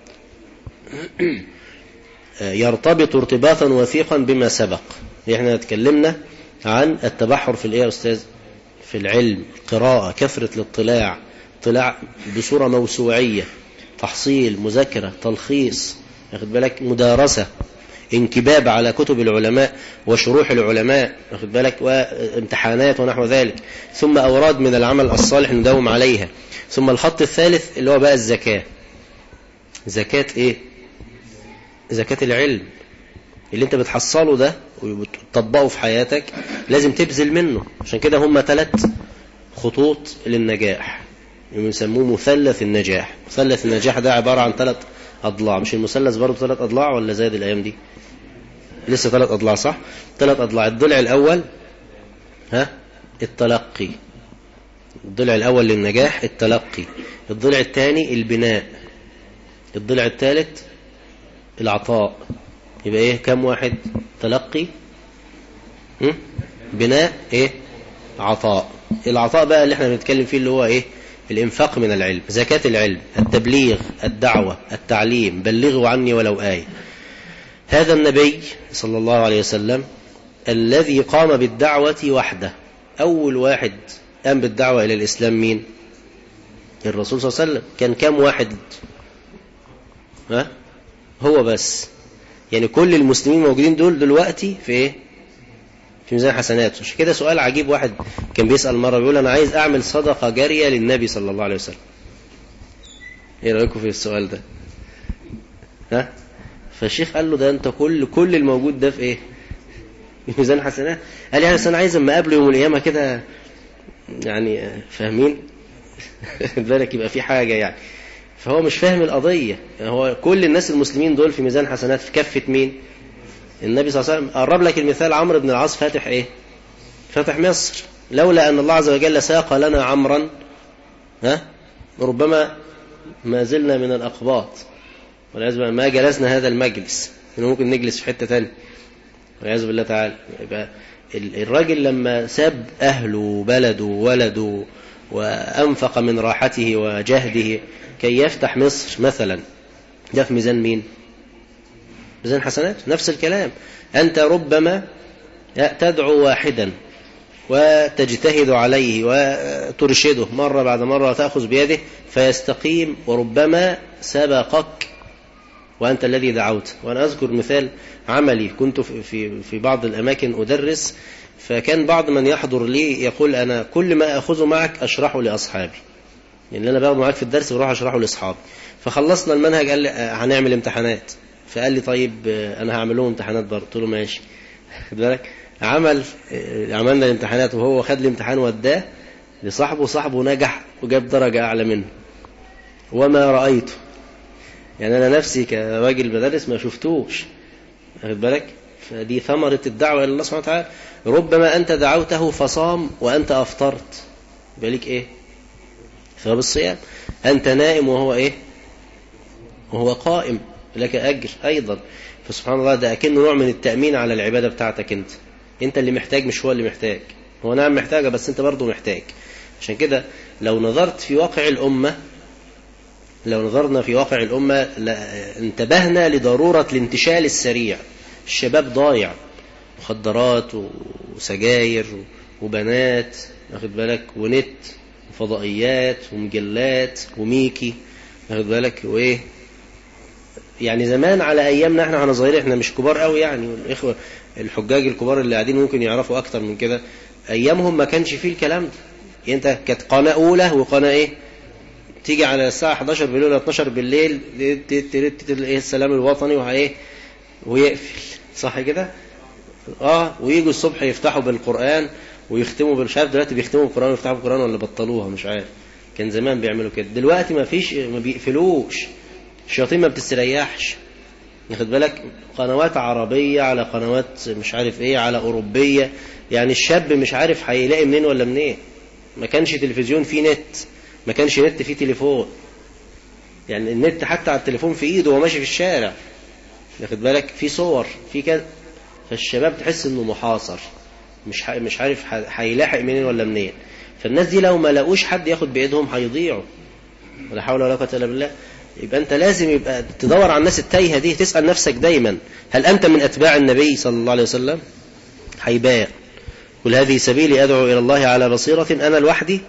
يرتبط ارتباطا وثيقا بما سبق احنا تكلمنا عن التبحر في الايه يا استاذ في العلم قراءة كثرة الاطلاع اطلاع بصورة موسوعية تحصيل مذاكرة تلخيص واخد بالك مدارسة انكباب على كتب العلماء وشروح العلماء واخد بالك وامتحانات ونحو ذلك ثم أوراد من العمل الصالح نداوم عليها ثم الخط الثالث اللي هو بقى الزكاة زكاة ايه زكاة العلم اللي انت بتحصله ده وتطبقه في حياتك لازم تبذل منه عشان كده هم ثلاث خطوط للنجاح يسموه مثلث النجاح مثلث النجاح ده عبارة عن ثلاث أضلاع مش المثلث برضه ثلاث أضلاع ولا زاد الأيام دي لسه ثلاث أضلاع صح ثلاث أضلاع الضلع الأول ها التلقي الضلع الأول للنجاح التلقي الضلع الثاني البناء الضلع الثالث العطاء يبقى ايه كم واحد تلقي م? بناء ايه عطاء العطاء بقى اللي احنا بنتكلم فيه اللي هو ايه الانفاق من العلم زكاة العلم التبليغ الدعوة التعليم بلغوا عني ولو آية هذا النبي صلى الله عليه وسلم الذي قام بالدعوة وحده أول واحد قام بالدعوة إلى الإسلام مين الرسول صلى الله عليه وسلم كان كام واحد ها هو بس يعني كل المسلمين موجودين دول دلوقتي في ايه في ميزان حسناته عشان كده سؤال عجيب واحد كان بيسأل مرة بيقول أنا عايز أعمل صدقة جارية للنبي صلى الله عليه وسلم إيه رأيكم في السؤال ده ها فالشيخ قال له ده انت كل كل الموجود ده في ايه في ميزان حسنات قال يعني انا عايز اما اقابله يوم القيامه كده يعني فاهمين بالك يبقى في حاجه يعني فهو مش فاهم القضيه هو كل الناس المسلمين دول في ميزان حسنات في كفه مين النبي صلى الله عليه وسلم قرب لك المثال عمرو بن العاص فاتح ايه فاتح مصر لولا ان الله عز وجل ساق لنا عمرا ها ربما ما زلنا من الاقباط والعياذ بالله ما جلسنا هذا المجلس إنه ممكن نجلس في حته ثانيه والعياذ بالله تعالى يبقى الراجل لما ساب اهله وبلده وولده وانفق من راحته وجهده كي يفتح مصر مثلا ده في ميزان مين ميزان حسنات نفس الكلام أنت ربما تدعو واحدا وتجتهد عليه وترشده مرة بعد مرة وتأخذ بيده فيستقيم وربما سبقك وأنت الذي دعوت وأنا أذكر مثال عملي كنت في في بعض الأماكن أدرس فكان بعض من يحضر لي يقول أنا كل ما أخذه معك أشرحه لأصحابي لأن أنا باخده معاك في الدرس بروح أشرحه لأصحابي فخلصنا المنهج قال لي هنعمل امتحانات فقال لي طيب أنا هعمل لهم امتحانات برضه قلت له ماشي خد بالك عمل عملنا الامتحانات وهو خد الامتحان وداه لصاحبه صاحبه نجح وجاب درجة أعلى منه وما رأيته يعني أنا نفسي كراجل بدرس ما شفتوش واخد بالك فدي ثمرة الدعوة إلى الله سبحانه وتعالى ربما أنت دعوته فصام وأنت أفطرت بالك إيه ثواب الصيام أنت نائم وهو إيه وهو قائم لك أجر أيضا فسبحان الله ده أكنه نوع من التأمين على العبادة بتاعتك أنت أنت اللي محتاج مش هو اللي محتاج هو نعم محتاجة بس أنت برضه محتاج عشان كده لو نظرت في واقع الأمة لو نظرنا في واقع الأمة انتبهنا لضرورة الانتشال السريع الشباب ضايع مخدرات وسجاير وبنات واخد بالك ونت وفضائيات ومجلات وميكي واخد بالك وايه يعني زمان على ايامنا احنا واحنا صغيرين احنا مش كبار قوي يعني والاخوه الحجاج الكبار اللي قاعدين ممكن يعرفوا اكتر من كده ايامهم ما كانش فيه الكلام ده يعني انت كانت قناه اولى وقناه ايه تيجي على الساعه 11 بالليل ولا 12 بالليل ايه السلام الوطني وهايه ويقفل صح كده اه ويجوا الصبح يفتحوا بالقران ويختموا مش عارف دلوقتي بيختموا بالقران ويفتحوا بالقران ولا بطلوها مش عارف كان زمان بيعملوا كده دلوقتي ما فيش ما بيقفلوش الشياطين ما بتستريحش واخد بالك قنوات عربية على قنوات مش عارف ايه على أوروبية يعني الشاب مش عارف هيلاقي منين ولا منين ما كانش تلفزيون فيه نت ما كانش نت فيه تليفون يعني النت حتى على التليفون في ايده وهو ماشي في الشارع واخد بالك في صور في كده فالشباب تحس انه محاصر مش مش عارف هيلاحق منين ولا منين فالناس دي لو ما لقوش حد ياخد بايدهم هيضيعوا ولا حول ولا قوه الا بالله يبقى أنت لازم يبقى تدور على الناس التايهة دي تسأل نفسك دايما هل أنت من أتباع النبي صلى الله عليه وسلم حيباء قل هذه سبيلي أدعو إلى الله على بصيرة أنا لوحدي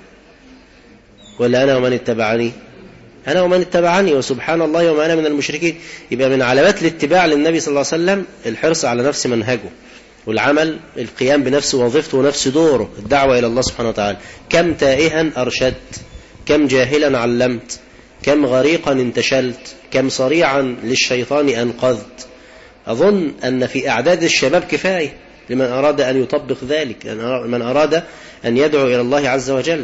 ولا أنا ومن اتبعني أنا ومن اتبعني وسبحان الله وما أنا من المشركين يبقى من علامات الاتباع للنبي صلى الله عليه وسلم الحرص على نفس منهجه والعمل القيام بنفس وظيفته ونفس دوره الدعوة إلى الله سبحانه وتعالى كم تائها أرشدت كم جاهلا علمت كم غريقا انتشلت كم صريعا للشيطان أنقذت أظن أن في أعداد الشباب كفاية لمن أراد أن يطبق ذلك من أراد أن يدعو إلى الله عز وجل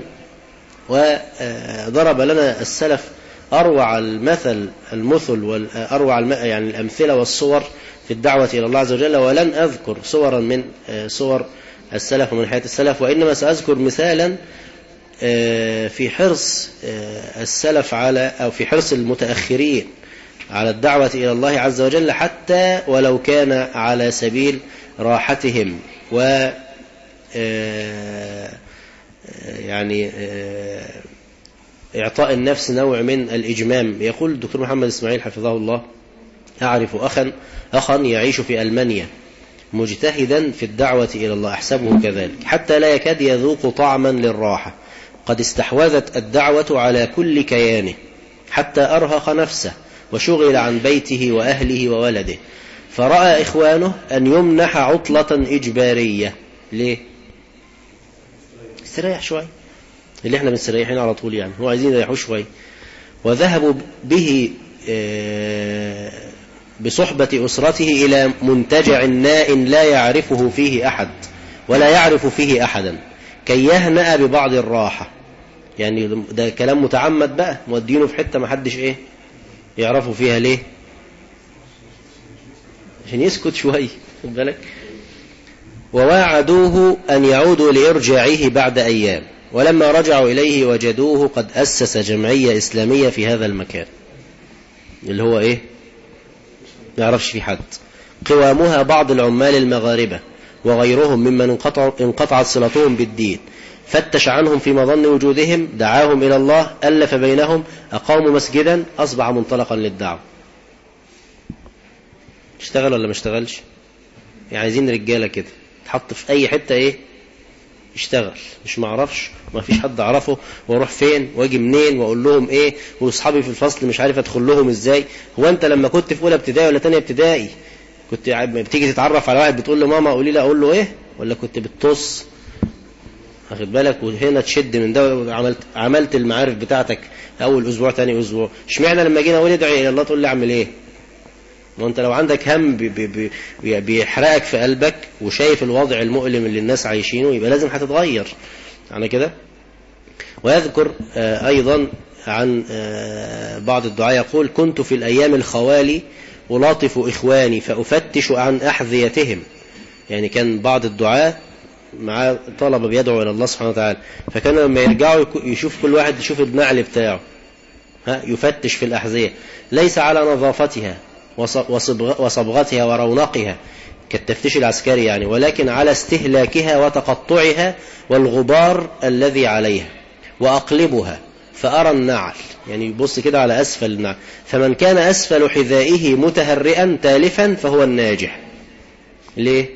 وضرب لنا السلف أروع المثل المثل وأروع يعني الأمثلة والصور في الدعوة إلى الله عز وجل ولن أذكر صورا من صور السلف ومن حياة السلف وإنما سأذكر مثالا في حرص السلف على أو في حرص المتأخرين على الدعوة إلى الله عز وجل حتى ولو كان على سبيل راحتهم و يعني إعطاء النفس نوع من الإجمام يقول الدكتور محمد إسماعيل حفظه الله أعرف أخا أخا يعيش في ألمانيا مجتهدا في الدعوة إلى الله أحسبه كذلك حتى لا يكاد يذوق طعما للراحة قد استحوذت الدعوة على كل كيانه حتى أرهق نفسه وشغل عن بيته وأهله وولده فرأى إخوانه أن يمنح عطلة إجبارية ليه؟ استريح شوي اللي احنا بنستريحين على طول يعني هو عايزين يريحوا شوي وذهبوا به بصحبة أسرته إلى منتجع ناء لا يعرفه فيه أحد ولا يعرف فيه أحدا كي يهنأ ببعض الراحة يعني ده كلام متعمد بقى مودينه في حتة ما حدش إيه يعرفوا فيها ليه عشان يسكت شوية خد بالك وواعدوه أن يعودوا لإرجاعه بعد أيام ولما رجعوا إليه وجدوه قد أسس جمعية إسلامية في هذا المكان اللي هو إيه ما يعرفش في حد قوامها بعض العمال المغاربة وغيرهم ممن انقطع انقطعت صلتهم بالدين فتش عنهم في مظن وجودهم دعاهم إلى الله ألف بينهم أقاموا مسجدا أصبح منطلقا للدعوة اشتغل ولا ما اشتغلش يعني عايزين رجالة كده تحط في أي حتة إيه اشتغل مش معرفش ما فيش حد اعرفه واروح فين واجي منين واقول لهم ايه واصحابي في الفصل مش عارف ادخل لهم ازاي هو انت لما كنت في اولى ابتدائي ولا ثانيه ابتدائي كنت بتيجي تتعرف على واحد بتقول له ماما قولي لي اقول له ايه ولا كنت بتطص واخد بالك وهنا تشد من ده وعملت عملت المعارف بتاعتك اول اسبوع ثاني اسبوع اشمعنى لما جينا اقول ادعي الى الله تقول لي اعمل ايه ما انت لو عندك هم بي بي بي بيحرقك في قلبك وشايف الوضع المؤلم اللي الناس عايشينه يبقى لازم هتتغير يعني كده ويذكر ايضا عن بعض الدعاء يقول كنت في الايام الخوالي ألاطف إخواني فأفتش عن أحذيتهم يعني كان بعض الدعاء مع طلبة بيدعو إلى الله سبحانه وتعالى فكانوا لما يرجعوا يشوف كل واحد يشوف النعل بتاعه ها يفتش في الأحذية ليس على نظافتها وصبغتها ورونقها كالتفتيش العسكري يعني ولكن على استهلاكها وتقطعها والغبار الذي عليها وأقلبها فأرى النعل يعني يبص كده على أسفل النعل فمن كان أسفل حذائه متهرئا تالفا فهو الناجح ليه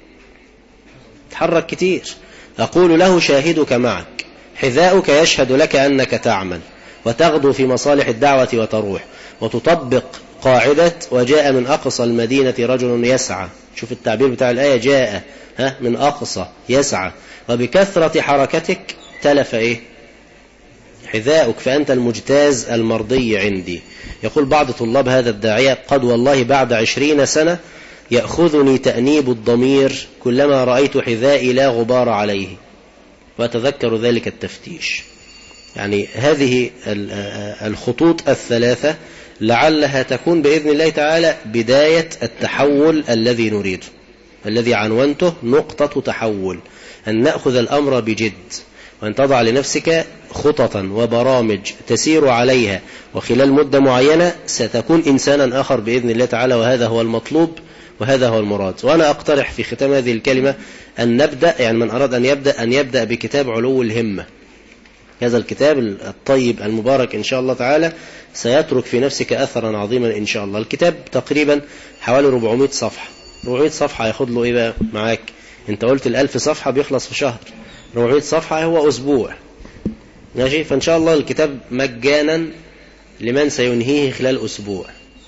تحرك كتير أقول له شاهدك معك حذاؤك يشهد لك أنك تعمل وتغدو في مصالح الدعوة وتروح وتطبق قاعدة وجاء من أقصى المدينة رجل يسعى شوف التعبير بتاع الآية جاء ها من أقصى يسعى وبكثرة حركتك تلف إيه حذاؤك فأنت المجتاز المرضي عندي يقول بعض طلاب هذا الداعية قد والله بعد عشرين سنة يأخذني تأنيب الضمير كلما رأيت حذائي لا غبار عليه وأتذكر ذلك التفتيش يعني هذه الخطوط الثلاثة لعلها تكون بإذن الله تعالى بداية التحول الذي نريده الذي عنونته نقطة تحول أن نأخذ الأمر بجد وأن تضع لنفسك خططا وبرامج تسير عليها وخلال مدة معينة ستكون إنسانا آخر بإذن الله تعالى وهذا هو المطلوب وهذا هو المراد وأنا أقترح في ختام هذه الكلمة أن نبدأ يعني من أراد أن يبدأ أن يبدأ بكتاب علو الهمة هذا الكتاب الطيب المبارك إن شاء الله تعالى سيترك في نفسك أثرا عظيما إن شاء الله الكتاب تقريبا حوالي 400 صفحة 400 صفحة ياخد له إيه بقى معاك أنت قلت الألف صفحة بيخلص في شهر 400 صفحة هو أسبوع ماشي فإن شاء الله الكتاب مجانا لمن سينهيه خلال أسبوع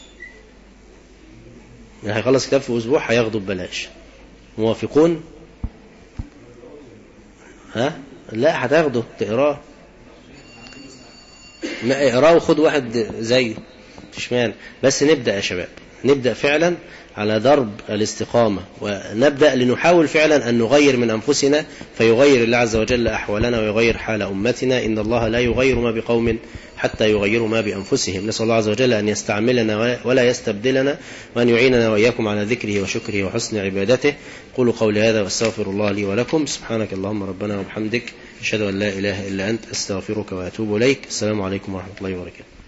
يعني هيخلص كتاب في أسبوع هياخده ببلاش موافقون ها لا هتاخده تقراه ما اقراه وخد واحد زيه اشمعنى بس نبدأ يا شباب نبدأ فعلا على درب الاستقامة ونبدأ لنحاول فعلا أن نغير من أنفسنا فيغير الله عز وجل أحوالنا ويغير حال أمتنا إن الله لا يغير ما بقوم حتى يغيروا ما بأنفسهم نسأل الله عز وجل أن يستعملنا ولا يستبدلنا وأن يعيننا وإياكم على ذكره وشكره وحسن عبادته قولوا قولي هذا واستغفر الله لي ولكم سبحانك اللهم ربنا وبحمدك أشهد أن لا إله إلا أنت أستغفرك وأتوب إليك السلام عليكم ورحمة الله وبركاته